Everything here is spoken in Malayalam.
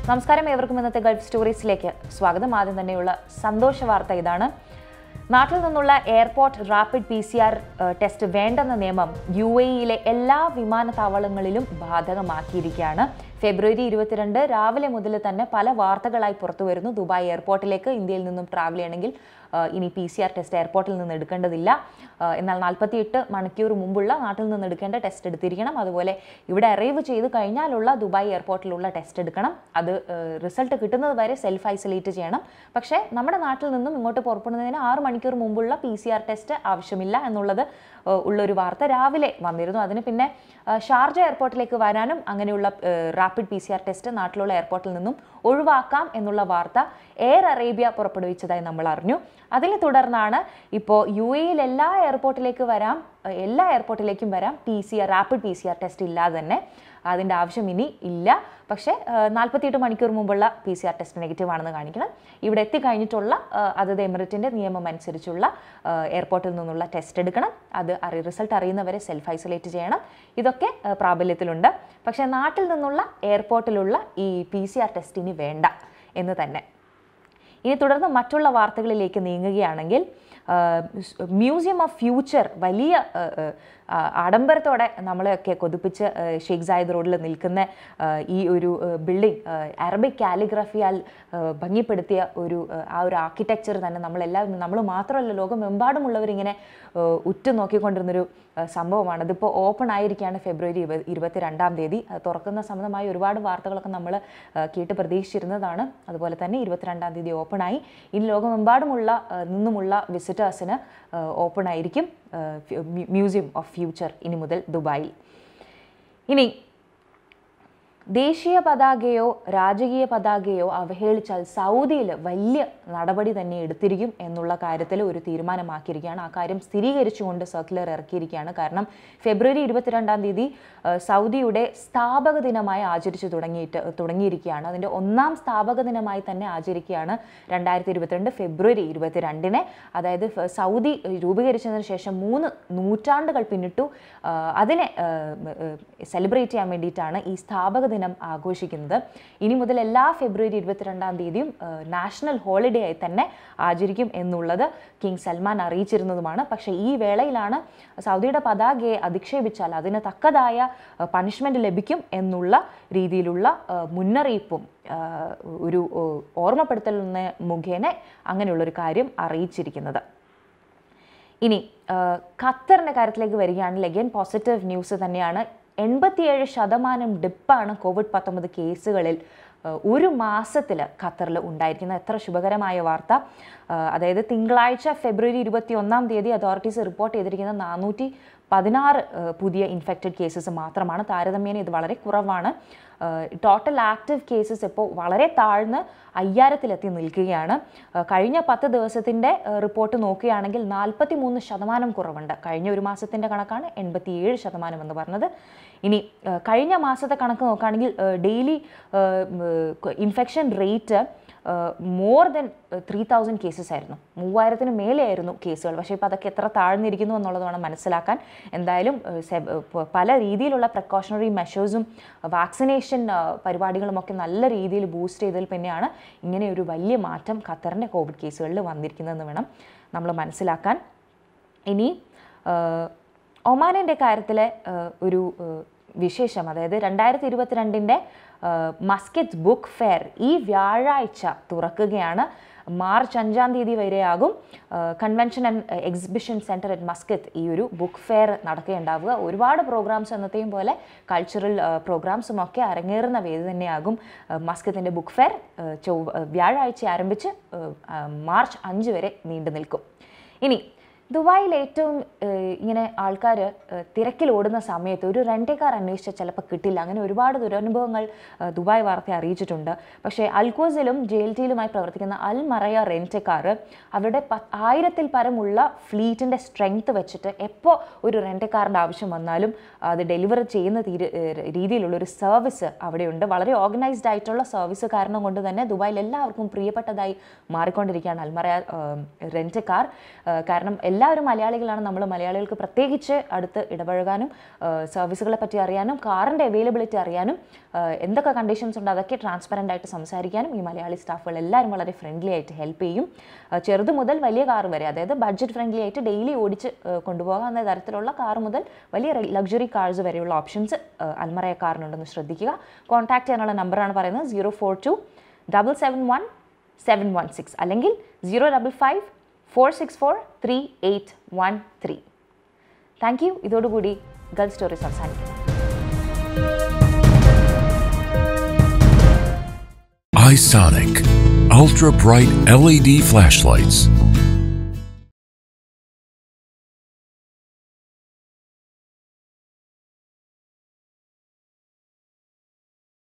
നമസ്കാരം ഏവർക്കും ഇന്നത്തെ ഗൾഫ് സ്റ്റോറീസിലേക്ക് സ്വാഗതം ആദ്യം തന്നെയുള്ള സന്തോഷ വാർത്ത ഇതാണ് നാട്ടിൽ നിന്നുള്ള airport rapid P C R test വേണ്ടെന്ന നിയമം യു എയിലെ എല്ലാ വിമാനത്താവളങ്ങളിലും ബാധകമാക്കിയിരിക്കുകയാണ് ഫെബ്രുവരി ഇരുപത്തിരണ്ട് രാവിലെ മുതൽ തന്നെ പല വാർത്തകളായി പുറത്തു വരുന്നു ദുബായ് എയർപോർട്ടിലേക്ക് ഇന്ത്യയിൽ നിന്നും ട്രാവൽ ചെയ്യണമെങ്കിൽ ആ, ഇനി പി സി ആർ ടെസ്റ്റ് എയർപോർട്ടിൽ നിന്ന് എടുക്കേണ്ടതില്ല ആ, എന്നാൽ നാൽപ്പത്തിയെട്ട് മണിക്കൂർ മുമ്പുള്ള നാട്ടിൽ നിന്ന് എടുക്കേണ്ട ടെസ്റ്റ് എടുത്തിരിക്കണം അതുപോലെ ഇവിടെ അറൈവ് ചെയ്ത് കഴിഞ്ഞാലുള്ള ദുബായ് എയർപോർട്ടിലുള്ള ടെസ്റ്റ് എടുക്കണം അത് റിസൾട്ട് കിട്ടുന്നത് വരെ സെൽഫ് ഐസൊലേറ്റ് ചെയ്യണം പക്ഷേ നമ്മുടെ നാട്ടിൽ നിന്നും ഇങ്ങോട്ട് പുറപ്പെടുന്നതിന് ആറ് മണിക്കൂർ മുമ്പുള്ള പി സി ആർ ടെസ്റ്റ് ആവശ്യമില്ല എന്നുള്ളത് ആ, ഉള്ളൊരു വാർത്ത രാവിലെ വന്നിരുന്നു അതിന് പിന്നെ ആ, ഷാർജ എയർപോർട്ടിലേക്ക് വരാനും അങ്ങനെയുള്ള rapid P C R test നാട്ടിലുള്ള എയർപോർട്ടിൽ നിന്നും ഒഴിവാക്കാം എന്നുള്ള വാർത്ത എയർ അറേബ്യ പുറപ്പെടുവിച്ചതായി നമ്മൾ അറിഞ്ഞു അതിനെ തുടർന്നാണ് ഇപ്പോൾ യു എയിൽ എല്ലാ എയർപോർട്ടിലേക്ക് വരാം ഏഹ് എല്ലാ എയർപോർട്ടിലേക്കും വരാം P C R rapid P C R test ഇല്ലാതെ തന്നെ അതിൻ്റെ ആവശ്യം ഇനി ഇല്ല പക്ഷേ നാൽപ്പത്തിയെട്ട് മണിക്കൂർ മുമ്പുള്ള P C R test negative ആണെന്ന് കാണിക്കണം ഇവിടെ എത്തിക്കഴിഞ്ഞിട്ടുള്ള ഏഹ് അതത് എമിറേറ്റിൻ്റെ നിയമം അനുസരിച്ചുള്ള ഏഹ് എയർപോർട്ടിൽ നിന്നുള്ള ടെസ്റ്റ് എടുക്കണം അത് അറി റിസൾട്ട് അറിയുന്നവരെ സെൽഫ് ഐസൊലേറ്റ് ചെയ്യണം ഇതൊക്കെ ഏഹ് പ്രാബല്യത്തിലുണ്ട് പക്ഷേ നാട്ടിൽ നിന്നുള്ള എയർപോർട്ടിലുള്ള ഈ പി സി ആർ ടെസ്റ്റ് ഇനി വേണ്ട എന്ന് തന്നെ ഇനി തുടർന്ന് മറ്റുള്ള വാർത്തകളിലേക്ക് നീങ്ങുകയാണെങ്കിൽ മ്യൂസിയം ഓഫ് ഫ്യൂച്ചർ വലിയ ആ, ആ, ആഡംബരത്തോടെ നമ്മളെയൊക്കെ കൊതിപ്പിച്ച് ആ, ഷെയ്ഖ് സായിദ് റോഡിൽ നിൽക്കുന്ന ആ, ഈ ഒരു ബിൽഡിംഗ് അറബിക് കാലിഗ്രഫിയാൽ ആ, ഭംഗിപ്പെടുത്തിയ ഒരു ആ, ആ ഒരു ആർക്കിടെക്ചർ തന്നെ നമ്മളെല്ലാവരും നമ്മൾ മാത്രമല്ല ലോകമെമ്പാടുമുള്ളവരിങ്ങനെ ആ, ഉറ്റു നോക്കിക്കൊണ്ടിരുന്നൊരു ആ, സംഭവമാണ് ഇതിപ്പോൾ ഓപ്പൺ ആയിരിക്കുകയാണ് ഫെബ്രുവരി ഇരുപ ഇരുപത്തിരണ്ടാം തീയതി അത് തുറക്കുന്ന സംബന്ധമായ ഒരുപാട് വാർത്തകളൊക്കെ നമ്മൾ കേട്ട് പ്രതീക്ഷിച്ചിരുന്നതാണ് അതുപോലെ തന്നെ ഇരുപത്തിരണ്ടാം തീയതി ഓപ്പൺ ആയി ഇനി ലോകമെമ്പാടുമുള്ള ആ, നിന്നുമുള്ള വിസിറ്റേഴ്സിന് ഓപ്പൺ ആയിരിക്കും ആ, fu- mu- museum of future ഇനി മുതൽ ദുബായിൽ ഇനി ദേശീയ പതാകയോ രാജകീയ പതാകയോ അവഹേളിച്ചാൽ സൗദിയിൽ വലിയ നടപടി തന്നെ എടുത്തിരിക്കും എന്നുള്ള കാര്യത്തിൽ ഒരു തീരുമാനമാക്കിയിരിക്കുകയാണ് ആ കാര്യം സ്ഥിരീകരിച്ചുകൊണ്ട് സർക്കുലർ ഇറക്കിയിരിക്കുകയാണ് കാരണം ഫെബ്രുവരി ഇരുപത്തിരണ്ടാം തീയതി ആ, സൗദിയുടെ സ്ഥാപക ദിനമായി ആചരിച്ചു തുടങ്ങിയിട്ട് തുടങ്ങിയിരിക്കുകയാണ് അതിൻ്റെ ഒന്നാം സ്ഥാപക ദിനമായി തന്നെ ആചരിക്കുകയാണ് രണ്ടായിരത്തി ഇരുപത്തിരണ്ട് ഫെബ്രുവരി ഇരുപത്തിരണ്ടിന് അതായത് ഫ- സൗദി രൂപീകരിച്ചതിന് ശേഷം മൂന്ന് നൂറ്റാണ്ടുകൾ പിന്നിട്ടു ആ, അതിനെ സെലിബ്രേറ്റ് ചെയ്യാൻ വേണ്ടിയിട്ടാണ് ഈ സ്ഥാപക ദിനം ആഘോഷിക്കുന്നത് ഇനി മുതൽ എല്ലാ ഫെബ്രുവരി ഇരുപത്തിരണ്ടാം തീയതിയും നാഷണൽ ഹോളിഡേ ആയി തന്നെ ആചരിക്കും എന്നുള്ളത് കിങ് സൽമാൻ അറിയിച്ചിരുന്നതുമാണ് പക്ഷേ ഈ വേളയിലാണ് സൗദിയുടെ പതാകയെ അധിക്ഷേപിച്ചാൽ അതിന് തക്കതായ പണിഷ്മെന്റ് ലഭിക്കും എന്നുള്ള രീതിയിലുള്ള ആ, മുന്നറിയിപ്പും ആ, ഒരു ഓ, ഓർമ്മപ്പെടുത്തൽ എന്ന മുഖേന അങ്ങനെയുള്ളൊരു കാര്യം അറിയിച്ചിരിക്കുന്നത് ഇനി ആ, ഖത്തറിൻ്റെ കാര്യത്തിലേക്ക് വരികയാണെങ്കിൽ അഗൈൻ പോസിറ്റീവ് ന്യൂസ് തന്നെയാണ് എൺപത്തിയേഴ് ശതമാനം ഡിപ്പാണ് കോവിഡ് പത്തൊമ്പത് കേസുകളിൽ ആ, ഒരു മാസത്തിൽ ഖത്തറിൽ ഉണ്ടായിരിക്കുന്നത് എത്ര ശുഭകരമായ വാർത്ത ആ, അതായത് തിങ്കളാഴ്ച ഫെബ്രുവരി ഇരുപത്തി ഒന്നാം തീയതി അതോറിറ്റീസ് റിപ്പോർട്ട് ചെയ്തിരിക്കുന്ന നാനൂറ്റി പതിനാറ് പുതിയ ഇൻഫെക്റ്റഡ് കേസസ് മാത്രമാണ് താരതമ്യേന ഇത് വളരെ കുറവാണ് ടോട്ടൽ ആക്റ്റീവ് കേസസ് ഇപ്പോൾ വളരെ താഴ്ന്ന് അയ്യായിരത്തിലെത്തി നിൽക്കുകയാണ് ആ, കഴിഞ്ഞ പത്ത് ദിവസത്തിൻ്റെ റിപ്പോർട്ട് നോക്കുകയാണെങ്കിൽ നാൽപ്പത്തി മൂന്ന് ശതമാനം കുറവുണ്ട് കഴിഞ്ഞ ഒരു മാസത്തിൻ്റെ കണക്കാണ് എൺപത്തിയേഴ് ശതമാനം എന്ന് പറഞ്ഞത് ഇനി ആ, കഴിഞ്ഞ മാസത്തെ കണക്ക് നോക്കുകയാണെങ്കിൽ daily infection rate more than three thousand cases ആയിരുന്നു മൂവായിരത്തിന് മേലെയായിരുന്നു കേസുകൾ പക്ഷേ ഇപ്പോൾ അതൊക്കെ എത്ര താഴ്ന്നിരിക്കുന്നു എന്നുള്ളത് വേണം മനസ്സിലാക്കാൻ എന്തായാലും ഏഹ്, സെ- ഏഹ്, പ- പല രീതിയിലുള്ള പ്രിക്കോഷണറി മെഷേഴ്സും വാക്സിനേഷൻ പരിപാടികളുമൊക്കെ നല്ല രീതിയിൽ ബൂസ്റ്റ് ചെയ്തതിൽ പിന്നെയാണ് ഇങ്ങനെ ഒരു വലിയ മാറ്റം ഖത്തറിൻ്റെ കോവിഡ് കേസുകളിൽ വന്നിരിക്കുന്നതെന്ന് വേണം നമ്മൾ മനസ്സിലാക്കാൻ ഇനി ആഹ്, ഒമാനിൻ്റെ കാര്യത്തിലെ ആഹ്, ഒരു ആഹ്, വിശേഷം അതായത് രണ്ടായിരത്തി ഇരുപത്തിരണ്ടിൻ്റെ മസ്കറ്റ് ബുക്ക് ഫെയർ ഈ വ്യാഴാഴ്ച തുറക്കുകയാണ് മാർച്ച് അഞ്ചാം തീയതി വരെയാകും convention and exhibition centre at Muscat ഈ ഒരു ബുക്ക് ഫെയർ നടക്കുകയുണ്ടാവുക ഒരുപാട് പ്രോഗ്രാംസ് എന്നത്തെയും പോലെ കൾച്ചറൽ പ്രോഗ്രാംസും ഒക്കെ അരങ്ങേറുന്ന വേദി തന്നെയാകും മസ്കത്തിൻ്റെ ബുക്ക് ഫെയർ ചൊവ്വ വ്യാഴാഴ്ച ആരംഭിച്ച് ഏഹ്, ആ, മാർച്ച് അഞ്ച് വരെ നീണ്ടു നിൽക്കും ഇനി ദുബായിൽ ഏറ്റവും ഏഹ്, ഇങ്ങനെ ആൾക്കാർ തിരക്കിൽ ഓടുന്ന സമയത്ത് ഒരു റെൻറ്റേ കാർ അന്വേഷിച്ചാൽ ചിലപ്പോൾ കിട്ടില്ല അങ്ങനെ ഒരുപാട് ദുരനുഭവങ്ങൾ ഏഹ്, ദുബായ് വാർത്ത അറിയിച്ചിട്ടുണ്ട് പക്ഷേ അൽക്കോസിലും ജെ എൽ ടിയിലുമായി പ്രവർത്തിക്കുന്ന അൽ മറയ റെൻറ്റേ കാർ അവരുടെ പ ആയിരത്തിൽ പരമുള്ള ഫ്ലീറ്റിൻ്റെ സ്ട്രെങ്ത് വെച്ചിട്ട് എപ്പോൾ ഒരു റെൻറ്റേ കാറിൻ്റെ ആവശ്യം വന്നാലും അത് ഡെലിവർ ചെയ്യുന്ന തീര ഏഹ്, രീതിയിലുള്ള ഒരു സർവീസ് അവിടെയുണ്ട് വളരെ ഓർഗനൈസ്ഡ് ആയിട്ടുള്ള സർവീസ് കാരണം കൊണ്ട് തന്നെ ദുബായിൽ എല്ലാവർക്കും പ്രിയപ്പെട്ടതായി മാറിക്കൊണ്ടിരിക്കുകയാണ് അൽമറ റെൻറ്റ് കാർ കാരണം എല്ലാ എല്ലാവരും മലയാളികളാണ് നമ്മൾ മലയാളികൾക്ക് പ്രത്യേകിച്ച് അടുത്ത് ഇടപഴകാനും സർവീസുകളെ പറ്റി അറിയാനും കാറിൻ്റെ അവൈലബിലിറ്റി അറിയാനും ആ, എന്തൊക്കെ കണ്ടീഷൻസ് ഉണ്ട് അതൊക്കെ ട്രാൻസ്പെറൻ്റ് ആയിട്ട് സംസാരിക്കാനും ഈ മലയാളി സ്റ്റാഫുകൾ എല്ലാവരും വളരെ ഫ്രണ്ട്ലി ആയിട്ട് ഹെൽപ്പ് ചെയ്യും ആ, ചെറുത് മുതൽ വലിയ കാർ വരെ അതായത് ബഡ്ജറ്റ് ഫ്രണ്ട്ലി ആയിട്ട് ഡെയിലി ഓടിച്ച് ആ, കൊണ്ടുപോകാവുന്ന തരത്തിലുള്ള കാർ മുതൽ വലിയ ലക്ഷറി കാർസ് വരെയുള്ള ഓപ്ഷൻസ് അൽമറയ കാറിനുണ്ടെന്ന് ശ്രദ്ധിക്കുക കോൺടാക്ട് ചെയ്യാനുള്ള നമ്പറാണ് പറയുന്നത് zero four two double seven one seven one six അല്ലെങ്കിൽ zero double five four six four three eight one three thank you ഇതോടുകൂടി ഗൾഫ് സ്റ്റോറീസ് അവസാനിക്കുന്നു iSonic. Ultra bright LED flashlights